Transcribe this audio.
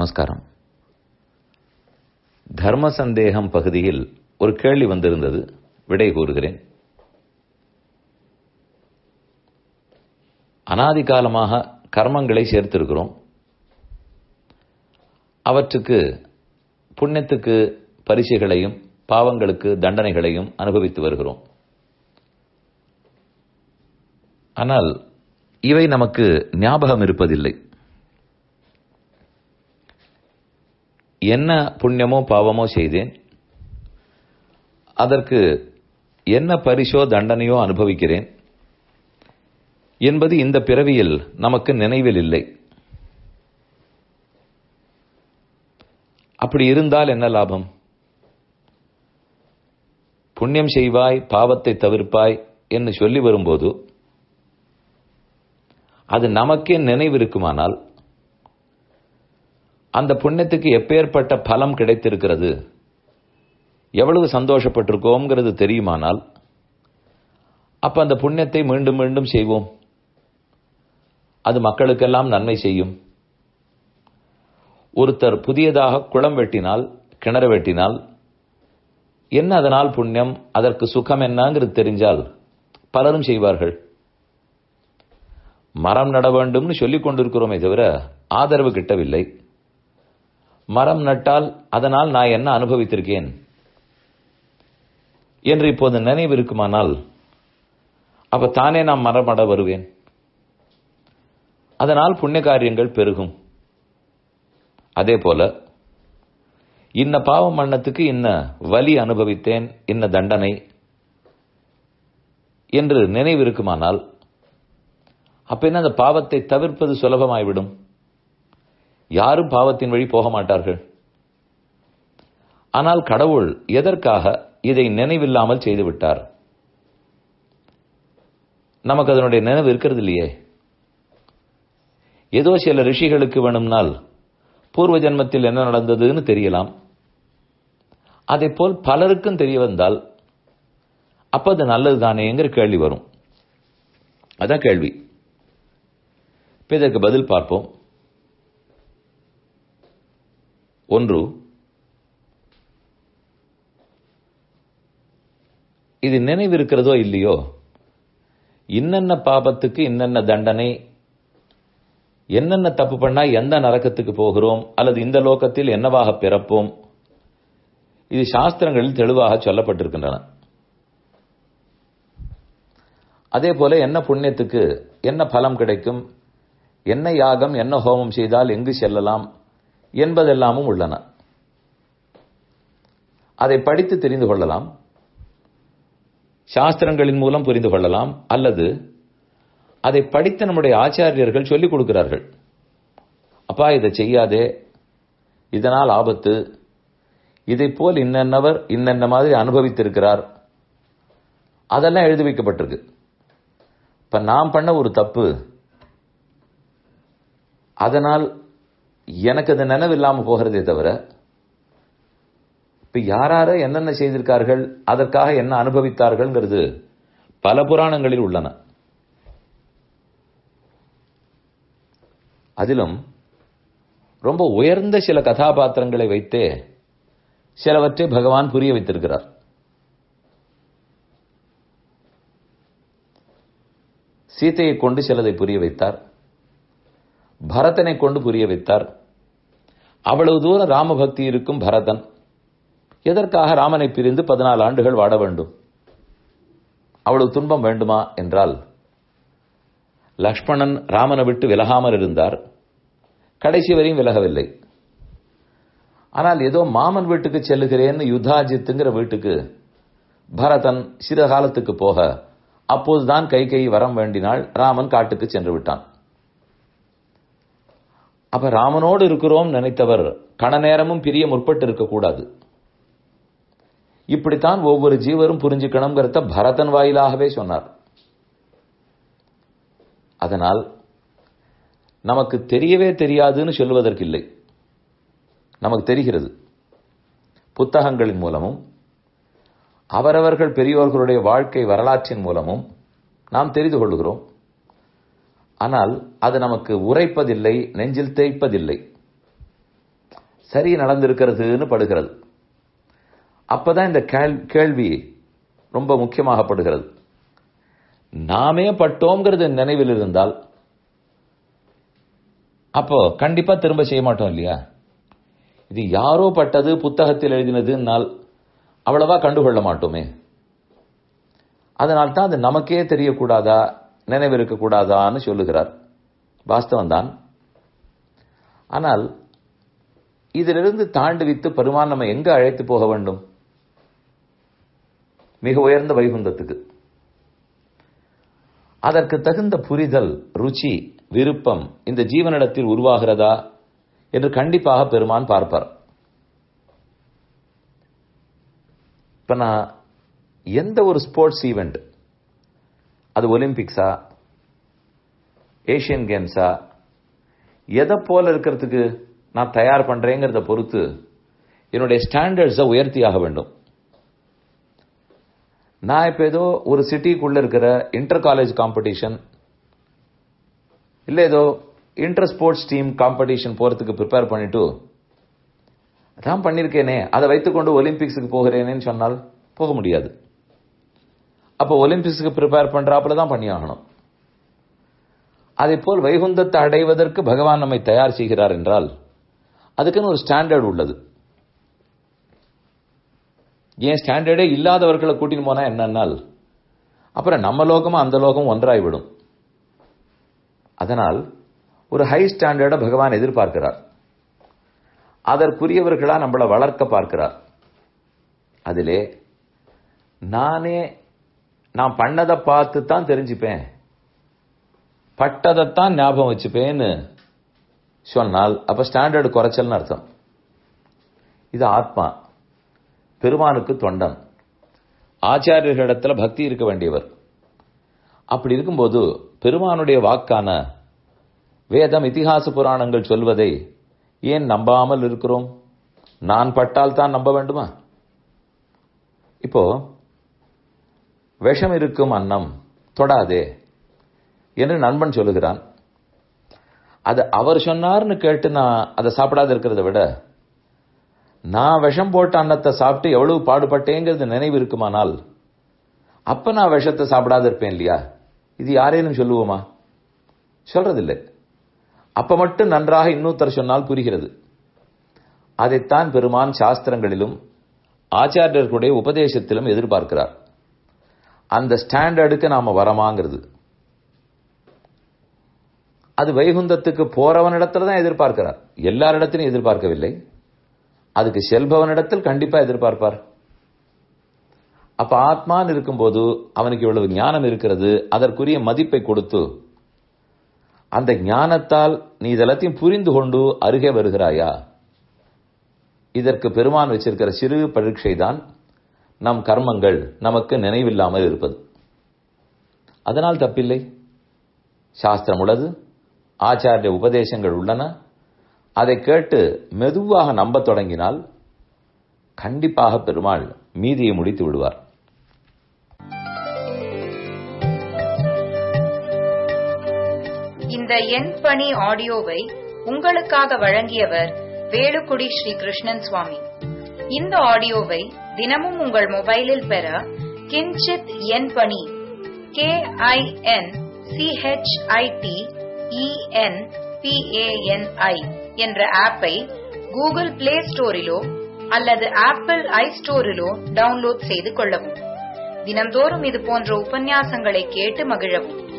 நமஸ்காரம் தர்ம சந்தேகம் பகுதியில் ஒரு கேள்வி வந்திருந்தது விடை கூறுகிறேன் அனாதி காலமாக கர்மங்களை சேர்த்திருக்கிறோம் அவற்றுக்கு புண்ணியத்துக்கு பரிசுகளையும் பாவங்களுக்கு தண்டனைகளையும் அனுபவித்து வருகிறோம் ஆனால் இவை நமக்கு ஞாபகம் இருப்பதில்லை என்ன புண்ணியமோ பாவமோ செய்தேன் அதற்கு என்ன பரிசோ தண்டனையோ அனுபவிக்கிறேன் என்பது இந்த பிறவியில் நமக்கு நினைவில் இல்லை அப்படி இருந்தால் என்ன லாபம் புண்ணியம் செய்வாய் பாவத்தை தவிர்ப்பாய் என்று சொல்லி வரும்போது அது நமக்கே நினைவு இருக்குமானால் அந்த புண்ணியத்துக்கு எப்பேற்பட்ட பலம் கிடைத்திருக்கிறது எவ்வளவு சந்தோஷப்பட்டிருக்கோங்கிறது தெரியுமானால் அப்ப அந்த புண்ணியத்தை மீண்டும் மீண்டும் செய்வோம் அது மக்களுக்கெல்லாம் நன்மை செய்யும் ஒருத்தர் புதியதாக குளம் வெட்டினால் கிணறு வெட்டினால் என்ன அதனால் புண்ணியம் அதற்கு சுகம் என்னங்கிறது தெரிஞ்சால் பலரும் செய்வார்கள் மரம் நட வேண்டும்னு சொல்லிக் கொண்டிருக்கிறோமே தவிர ஆதரவு கிட்டவில்லை மரம் நட்டால் அதனால் நான் என்ன அனுபவித்திருக்கேன் என்று இப்போது நினைவு இருக்குமானால் அப்ப தானே நான் மரம் நட வருவேன் அதனால் புண்ணிய காரியங்கள் பெருகும் அதே போல இன்ன பாவம் மன்னத்துக்கு இன்ன வலி அனுபவித்தேன் இன்ன தண்டனை என்று நினைவு இருக்குமானால் அப்ப என்ன அந்த பாவத்தை தவிர்ப்பது சுலபமாய்விடும் யாரும் பாவத்தின் வழி போக மாட்டார்கள் ஆனால் கடவுள் எதற்காக இதை நினைவில்லாமல் செய்துவிட்டார் நமக்கு அதனுடைய நினைவு இருக்கிறது இல்லையே ஏதோ சில ரிஷிகளுக்கு வேணும்னால் பூர்வ ஜென்மத்தில் என்ன நடந்ததுன்னு தெரியலாம் அதே போல் பலருக்கும் தெரிய வந்தால் அப்ப அது நல்லது தானேங்கிற கேள்வி வரும் அதான் கேள்வி இப்ப இதற்கு பதில் பார்ப்போம் ஒன்று இது நினைவு இருக்கிறதோ இல்லையோ இன்னென்ன பாபத்துக்கு இன்னென்ன தண்டனை என்னென்ன தப்பு பண்ணா எந்த நரக்கத்துக்கு போகிறோம் அல்லது இந்த லோகத்தில் என்னவாக பிறப்போம் இது சாஸ்திரங்களில் தெளிவாக சொல்லப்பட்டிருக்கின்றன அதே போல என்ன புண்ணியத்துக்கு என்ன பலம் கிடைக்கும் என்ன யாகம் என்ன ஹோமம் செய்தால் எங்கு செல்லலாம் என்பதெல்லாமும் உள்ளன அதை படித்து தெரிந்து கொள்ளலாம் சாஸ்திரங்களின் மூலம் புரிந்து கொள்ளலாம் அல்லது அதை படித்த நம்முடைய ஆச்சாரியர்கள் சொல்லிக் கொடுக்கிறார்கள் அப்பா இதை செய்யாதே இதனால் ஆபத்து இதை போல் இன்னென்னவர் இன்னென்ன மாதிரி அனுபவித்திருக்கிறார் அதெல்லாம் எழுதி வைக்கப்பட்டிருக்கு இப்ப நான் பண்ண ஒரு தப்பு அதனால் எனக்கு அது நினைவில்லாம போகிறதே தவிர இப்ப யாரார என்னென்ன செய்திருக்கார்கள் அதற்காக என்ன அனுபவித்தார்கள்ங்கிறது பல புராணங்களில் உள்ளன அதிலும் ரொம்ப உயர்ந்த சில கதாபாத்திரங்களை வைத்தே சிலவற்றை பகவான் புரிய வைத்திருக்கிறார் சீத்தையை கொண்டு சிலதை புரிய வைத்தார் பரதனை கொண்டு புரிய வைத்தார் அவ்வளவு தூரம் ராமபக்தி இருக்கும் பரதன் எதற்காக ராமனை பிரிந்து பதினாலு ஆண்டுகள் வாட வேண்டும் அவ்வளவு துன்பம் வேண்டுமா என்றால் லக்ஷ்மணன் ராமனை விட்டு விலகாமல் இருந்தார் கடைசி வரையும் விலகவில்லை ஆனால் ஏதோ மாமன் வீட்டுக்கு செல்லுகிறேன்னு யுத்தாஜித்துங்கிற வீட்டுக்கு பரதன் சில காலத்துக்கு போக அப்போதுதான் கை கை வரம் வேண்டினாள் ராமன் காட்டுக்கு சென்று விட்டான் அப்ப ராமனோடு இருக்கிறோம் நினைத்தவர் கண நேரமும் பிரிய முற்பட்டு இருக்கக்கூடாது இப்படித்தான் ஒவ்வொரு ஜீவரும் புரிஞ்சுக்கணுங்கிறத பரதன் வாயிலாகவே சொன்னார் அதனால் நமக்கு தெரியவே தெரியாதுன்னு சொல்வதற்கு இல்லை நமக்கு தெரிகிறது புத்தகங்களின் மூலமும் அவரவர்கள் பெரியோர்களுடைய வாழ்க்கை வரலாற்றின் மூலமும் நாம் தெரிந்து கொள்கிறோம் ஆனால் அது நமக்கு உரைப்பதில்லை நெஞ்சில் தேய்ப்பதில்லை சரி நடந்திருக்கிறதுன்னு படுகிறது அப்பதான் இந்த கேள்வி ரொம்ப முக்கியமாகப்படுகிறது நாமே பட்டோங்கிறது நினைவில் இருந்தால் அப்போ கண்டிப்பா திரும்ப செய்ய மாட்டோம் இல்லையா இது யாரோ பட்டது புத்தகத்தில் எழுதினதுனால் அவ்வளவா கண்டுகொள்ள மாட்டோமே அதனால் தான் அது நமக்கே தெரியக்கூடாதா நினைவிருக்க கூடாதான்னு சொல்லுகிறார் வாஸ்தவம் தான் ஆனால் இதிலிருந்து தாண்டுவித்து பெருமான் நம்ம எங்க அழைத்து போக வேண்டும் மிக உயர்ந்த வைகுந்தத்துக்கு அதற்கு தகுந்த புரிதல் ருச்சி விருப்பம் இந்த ஜீவனிடத்தில் உருவாகிறதா என்று கண்டிப்பாக பெருமான் பார்ப்பார் இப்ப நான் எந்த ஒரு ஸ்போர்ட்ஸ் ஈவெண்ட் அது ஒலிம்பிக்ஸா ஏசியன் கேம்ஸா எதை போல இருக்கிறதுக்கு நான் தயார் பண்றேங்கிறத பொறுத்து என்னுடைய ஸ்டாண்டர்ட்ஸை உயர்த்தி ஆக வேண்டும் நான் இப்ப ஏதோ ஒரு சிட்டிக்குள்ள இருக்கிற இன்டர் காலேஜ் காம்படிஷன் இல்ல ஏதோ இன்டர் ஸ்போர்ட்ஸ் டீம் காம்படிஷன் போறதுக்கு ப்ரிப்பேர் பண்ணிட்டு அதான் பண்ணிருக்கேனே அதை வைத்துக்கொண்டு ஒலிம்பிக்ஸுக்கு போகிறேனேன்னு சொன்னால் போக முடியாது அப்போ ஒலிம்பிக்ஸுக்கு ப்ரிப்பேர் பண்றாப்புல தான் பண்ணி ஆகணும் அதே போல் வைகுந்தத்தை அடைவதற்கு பகவான் நம்மை தயார் செய்கிறார் என்றால் அதுக்குன்னு ஒரு ஸ்டாண்டர்ட் உள்ளது ஏன் ஸ்டாண்டர்டே இல்லாதவர்களை கூட்டின்னு போனா என்னன்னால் அப்புறம் நம்ம லோகமும் அந்த லோகம் ஒன்றாய்விடும் அதனால் ஒரு ஹை ஸ்டாண்டர்டை பகவான் எதிர்பார்க்கிறார் அதற்குரியவர்களா நம்மளை வளர்க்க பார்க்கிறார் அதிலே நானே நான் பண்ணதை பார்த்து தான் தெரிஞ்சுப்பேன் பட்டதைத்தான் ஞாபகம் வச்சுப்பேன்னு சொன்னால் அப்ப ஸ்டாண்டர்டு குறைச்சல்னு அர்த்தம் இது ஆத்மா பெருமானுக்கு தொண்டன் ஆச்சாரியர்களிடத்துல பக்தி இருக்க வேண்டியவர் அப்படி இருக்கும்போது பெருமானுடைய வாக்கான வேதம் இத்திகாச புராணங்கள் சொல்வதை ஏன் நம்பாமல் இருக்கிறோம் நான் பட்டால் தான் நம்ப வேண்டுமா இப்போ விஷம் இருக்கும் அன்னம் தொடாதே என்று நண்பன் சொல்லுகிறான் அது அவர் சொன்னார்னு கேட்டு நான் அதை சாப்பிடாத இருக்கிறத விட நான் விஷம் போட்ட அன்னத்தை சாப்பிட்டு எவ்வளவு பாடுபட்டேங்கிறது நினைவு இருக்குமானால் அப்ப நான் விஷத்தை சாப்பிடாத இருப்பேன் இல்லையா இது யாரேனும் சொல்லுவோமா சொல்றதில்லை அப்ப மட்டும் நன்றாக இன்னொருத்தர் சொன்னால் புரிகிறது அதைத்தான் பெருமான் சாஸ்திரங்களிலும் ஆச்சாரியர்களுடைய உபதேசத்திலும் எதிர்பார்க்கிறார் அந்த ஸ்டாண்டர்டுக்கு நாம வரமாங்கிறது அது வைகுந்தத்துக்கு போறவனிடத்துல தான் எதிர்பார்க்கிறார் எல்லாரிடத்திலும் எதிர்பார்க்கவில்லை அதுக்கு செல்பவனிடத்தில் கண்டிப்பா எதிர்பார்ப்பார் அப்ப ஆத்மான்னு இருக்கும்போது அவனுக்கு இவ்வளவு ஞானம் இருக்கிறது அதற்குரிய மதிப்பை கொடுத்து அந்த ஞானத்தால் நீ இதெல்லாத்தையும் புரிந்து கொண்டு அருகே வருகிறாயா இதற்கு பெருமான் வச்சிருக்கிற சிறு பரீட்சை தான் நம் கர்மங்கள் நமக்கு நினைவில்லாமல் இருப்பது அதனால் தப்பில்லை சாஸ்திரம் உள்ளது ஆச்சாரிய உபதேசங்கள் உள்ளன அதை கேட்டு மெதுவாக நம்பத் தொடங்கினால் கண்டிப்பாக பெருமாள் மீதியை முடித்து விடுவார் இந்த எண் பணி ஆடியோவை உங்களுக்காக வழங்கியவர் வேலுக்குடி ஸ்ரீ கிருஷ்ணன் சுவாமி இந்த ஆடியோவை தினமும் உங்கள் மொபைலில் பெற கிஞ்சித் எண் பணி கே ஐ என் சிஹெச்ஐடி இஎன் பிஏஎன்ஐ என்ற ஆப்பை கூகுள் பிளே ஸ்டோரிலோ அல்லது ஆப்பிள் ஐ ஸ்டோரிலோ டவுன்லோட் செய்து கொள்ளவும் தினந்தோறும் இது போன்ற உபன்யாசங்களை கேட்டு மகிழவும்